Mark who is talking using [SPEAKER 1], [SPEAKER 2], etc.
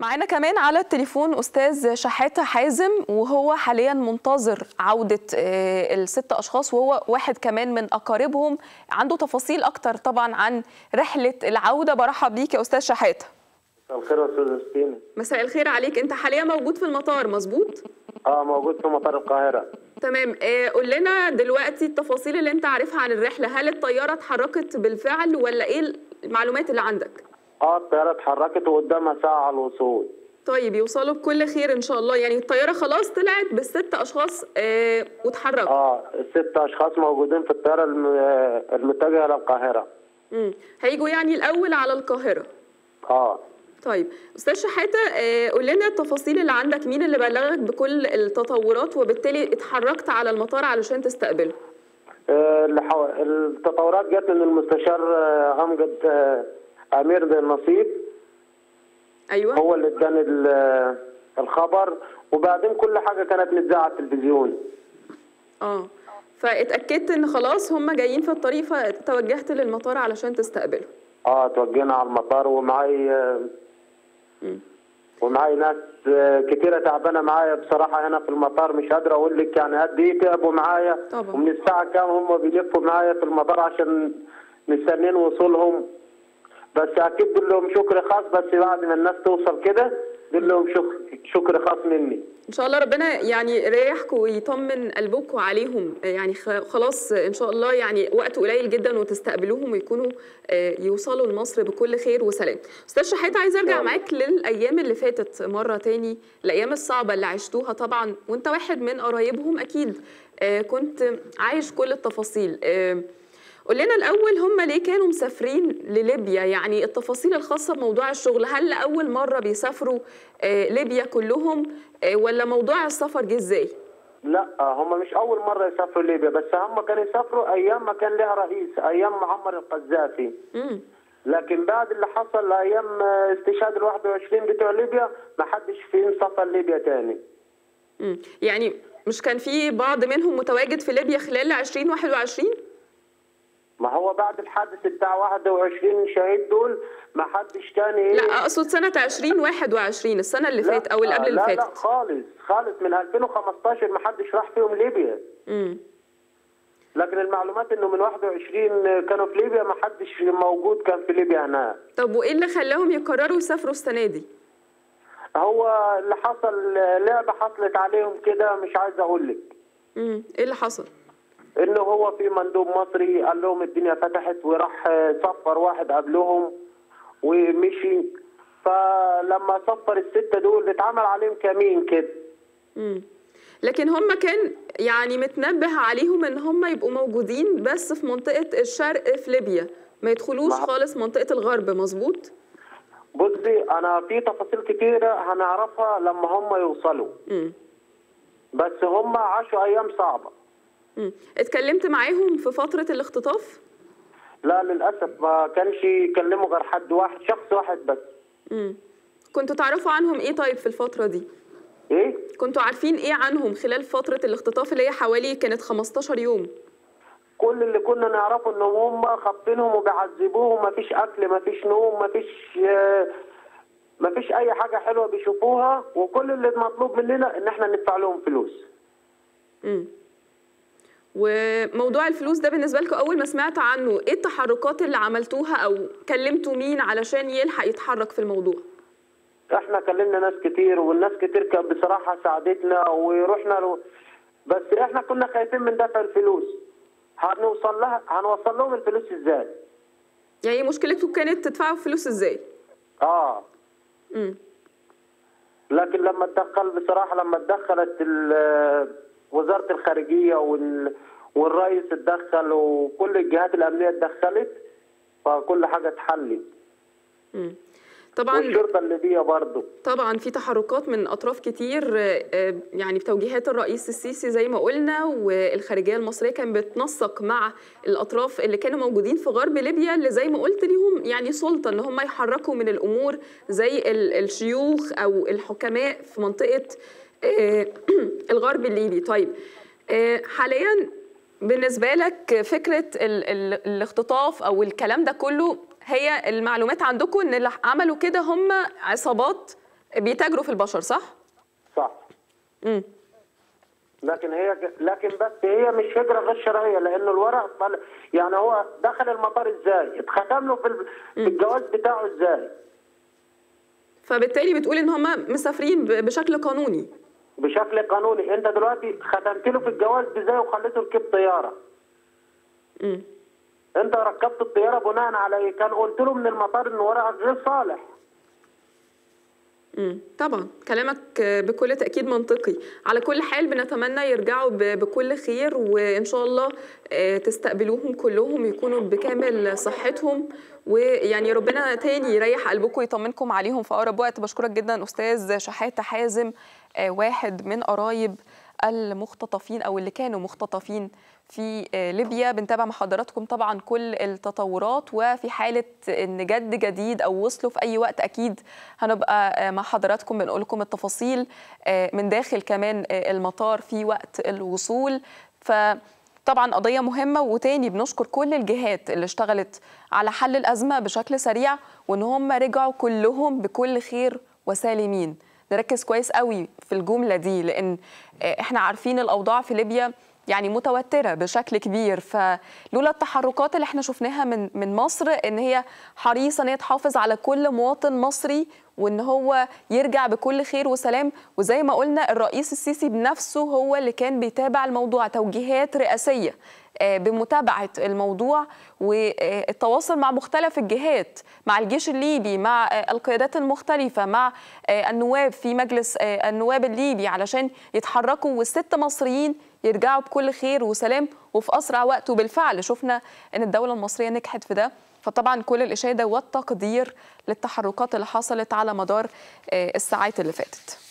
[SPEAKER 1] معانا كمان على التليفون استاذ شحاته حازم وهو حاليا منتظر عوده الست اشخاص وهو واحد كمان من اقاربهم عنده تفاصيل اكتر طبعا عن رحله العوده برحب بيك يا استاذ شحاته
[SPEAKER 2] مساء الخير يا استاذ ستينا
[SPEAKER 1] مساء الخير عليك انت حاليا موجود في المطار مظبوط
[SPEAKER 2] اه موجود في مطار القاهره
[SPEAKER 1] تمام آه قول لنا دلوقتي التفاصيل اللي انت عارفها عن الرحله هل الطياره اتحركت بالفعل ولا ايه المعلومات اللي عندك
[SPEAKER 2] اه الطياره اتحركت وقدامها ساعه على الوصول
[SPEAKER 1] طيب يوصلوا بكل خير ان شاء الله يعني الطياره خلاص طلعت بالست اشخاص آه واتحركوا
[SPEAKER 2] اه الست اشخاص موجودين في الطياره الم... المتجهه للقاهره
[SPEAKER 1] امم هيجوا يعني الاول على القاهره
[SPEAKER 2] اه
[SPEAKER 1] طيب استاذ شحاته آه قول لنا التفاصيل اللي عندك مين اللي بلغك بكل التطورات وبالتالي اتحركت على المطار علشان تستقبله
[SPEAKER 2] آه الحو... التطورات جت من المستشار آه امجد آه امير بن نصيب
[SPEAKER 1] ايوه
[SPEAKER 2] هو اللي اداني الخبر وبعدين كل حاجه كانت متذاعه على التلفزيون
[SPEAKER 1] اه فاتاكدت ان خلاص هم جايين في الطريق فتوجهت للمطار علشان تستقبله
[SPEAKER 2] اه توجهنا على المطار ومعي ومعي ناس كتيره تعبانه معايا بصراحه هنا في المطار مش قادر اقول لك يعني قد ايه تعبوا معايا
[SPEAKER 1] طبعا.
[SPEAKER 2] ومن الساعه كام هم بيلفوا معايا في المطار عشان مستنيين وصولهم بس اكيد دول لهم شكر خاص بس بعد ما الناس توصل كده دول لهم شكر شكر خاص مني
[SPEAKER 1] ان شاء الله ربنا يعني يريحكم ويطمن قلبكم عليهم يعني خلاص ان شاء الله يعني وقت قليل جدا وتستقبلوهم ويكونوا يوصلوا لمصر بكل خير وسلام استاذ شحات عايز ارجع معاك للايام اللي فاتت مره تاني الايام الصعبه اللي عشتوها طبعا وانت واحد من قرايبهم اكيد كنت عايش كل التفاصيل قول لنا الاول هم ليه كانوا مسافرين لليبيا يعني التفاصيل الخاصه بموضوع الشغل هل لاول مره بيسافروا ليبيا كلهم ولا موضوع السفر جه ازاي
[SPEAKER 2] لا هم مش اول مره يسافروا ليبيا بس هم كانوا يسافروا ايام ما كان لها رئيس ايام معمر القذافي
[SPEAKER 1] امم
[SPEAKER 2] لكن بعد اللي حصل ايام استشهاد ال 21 بتوع ليبيا ما حدش فيهم سافر ليبيا تاني
[SPEAKER 1] امم يعني مش كان في بعض منهم متواجد في ليبيا خلال 2021
[SPEAKER 2] ما هو بعد الحادث بتاع 21 شهيد دول ما حدش تاني ايه
[SPEAKER 1] لا اقصد سنه 2021 السنه اللي فاتت او اللي قبل اللي
[SPEAKER 2] لا
[SPEAKER 1] فاتت
[SPEAKER 2] لا خالص خالص من 2015 ما حدش راح فيهم ليبيا
[SPEAKER 1] امم
[SPEAKER 2] لكن المعلومات انه من 21 كانوا في ليبيا ما حدش موجود كان في ليبيا هناك
[SPEAKER 1] طب وايه اللي خلاهم يقرروا يسافروا السنه دي
[SPEAKER 2] هو اللي حصل لعبه حصلت عليهم كده مش عايز اقول لك
[SPEAKER 1] امم ايه اللي حصل
[SPEAKER 2] انه هو في مندوب مصري قال لهم الدنيا فتحت وراح صفر واحد قبلهم ومشي فلما صفر السته دول اتعمل عليهم كمين كده
[SPEAKER 1] امم لكن هم كان يعني متنبه عليهم ان هم يبقوا موجودين بس في منطقه الشرق في ليبيا ما يدخلوش
[SPEAKER 2] ما-
[SPEAKER 1] خالص منطقه الغرب مظبوط
[SPEAKER 2] بصي انا في تفاصيل كتيره هنعرفها لما هم يوصلوا
[SPEAKER 1] امم
[SPEAKER 2] بس هم عاشوا ايام صعبه
[SPEAKER 1] امم اتكلمت معاهم في فتره الاختطاف
[SPEAKER 2] لا للاسف ما كانش يكلموا غير حد واحد شخص واحد بس
[SPEAKER 1] امم كنتوا تعرفوا عنهم ايه طيب في الفتره دي
[SPEAKER 2] ايه
[SPEAKER 1] كنتوا عارفين ايه عنهم خلال فتره الاختطاف اللي هي حوالي كانت 15 يوم
[SPEAKER 2] كل اللي كنا نعرفه ان هم خابطينهم وبيعذبوهم مفيش اكل مفيش نوم مفيش آه، مفيش اي حاجه حلوه بيشوفوها وكل اللي مطلوب مننا ان احنا ندفع لهم فلوس
[SPEAKER 1] امم وموضوع الفلوس ده بالنسبه لكم اول ما سمعت عنه ايه التحركات اللي عملتوها او كلمتوا مين علشان يلحق يتحرك في الموضوع
[SPEAKER 2] احنا كلمنا ناس كتير والناس كتير كانت بصراحه ساعدتنا ورحنا له بس احنا كنا خايفين من دفع الفلوس هنوصل لها هنوصل لهم الفلوس ازاي
[SPEAKER 1] يعني مشكلتكم كانت تدفعوا فلوس ازاي
[SPEAKER 2] اه
[SPEAKER 1] امم
[SPEAKER 2] لكن لما اتدخل بصراحه لما اتدخلت ال- وزاره الخارجيه وال- والرئيس اتدخل وكل الجهات الامنيه اتدخلت فكل حاجه اتحلت
[SPEAKER 1] امم طبعا
[SPEAKER 2] والشرطه الليبيه برضه
[SPEAKER 1] طبعا في تحركات من اطراف كتير آه، آه، يعني بتوجيهات الرئيس السيسي زي ما قلنا والخارجيه المصريه كان بتنسق مع الاطراف اللي كانوا موجودين في غرب ليبيا اللي زي ما قلت ليهم يعني سلطه ان هم يحركوا من الامور زي ال- الشيوخ او الحكماء في منطقه آه، الغرب الليبي طيب آه، حاليا بالنسبه لك فكره ال ال الاختطاف او الكلام ده كله هي المعلومات عندكم ان اللي عملوا كده هم عصابات بيتاجروا في البشر صح؟
[SPEAKER 2] صح
[SPEAKER 1] امم
[SPEAKER 2] لكن هي لكن بس هي مش هجره غير شرعيه لانه الورق طل... يعني هو دخل المطار ازاي؟ اتختم له في ال- في الجواز بتاعه ازاي؟
[SPEAKER 1] فبالتالي بتقول ان هم مسافرين ب- بشكل قانوني
[SPEAKER 2] بشكل قانوني انت دلوقتي ختمت له في الجواز ازاي وخليته يركب طياره؟
[SPEAKER 1] امم
[SPEAKER 2] انت ركبت الطياره بناء على ايه؟ كان قلت له من المطار ان ورقك غير صالح
[SPEAKER 1] امم طبعا كلامك بكل تأكيد منطقي على كل حال بنتمنى يرجعوا ب- بكل خير وإن شاء الله آه، تستقبلوهم كلهم يكونوا بكامل صحتهم ويعني ربنا تاني يريح قلبكم ويطمنكم عليهم في أقرب وقت بشكرك جدا أستاذ شحاتة حازم آه، واحد من قرايب المختطفين أو اللي كانوا مختطفين في آه، ليبيا بنتابع مع حضراتكم طبعا كل التطورات وفي حالة ان جد جديد او وصلوا في اي وقت اكيد هنبقى آه، مع حضراتكم بنقول لكم التفاصيل آه، من داخل كمان آه، المطار في وقت الوصول فطبعا قضية مهمة وتاني بنشكر كل الجهات اللي اشتغلت على حل الأزمة بشكل سريع وإن هم رجعوا كلهم بكل خير وسالمين نركز كويس قوي في الجملة دي لأن آه، احنا عارفين الأوضاع في ليبيا يعني متوترة بشكل كبير فلولا التحركات اللي احنا شفناها من من مصر ان هي حريصة ان هي تحافظ على كل مواطن مصري وان هو يرجع بكل خير وسلام وزي ما قلنا الرئيس السيسي بنفسه هو اللي كان بيتابع الموضوع توجيهات رئاسية آه، بمتابعة الموضوع والتواصل مع مختلف الجهات مع الجيش الليبي مع آه، القيادات المختلفة مع آه، النواب في مجلس آه، النواب الليبي علشان يتحركوا والست مصريين يرجعوا بكل خير وسلام وفي أسرع وقت وبالفعل شفنا أن الدولة المصرية نجحت في ده فطبعا كل الإشادة والتقدير للتحركات اللي حصلت على مدار آه، الساعات اللي فاتت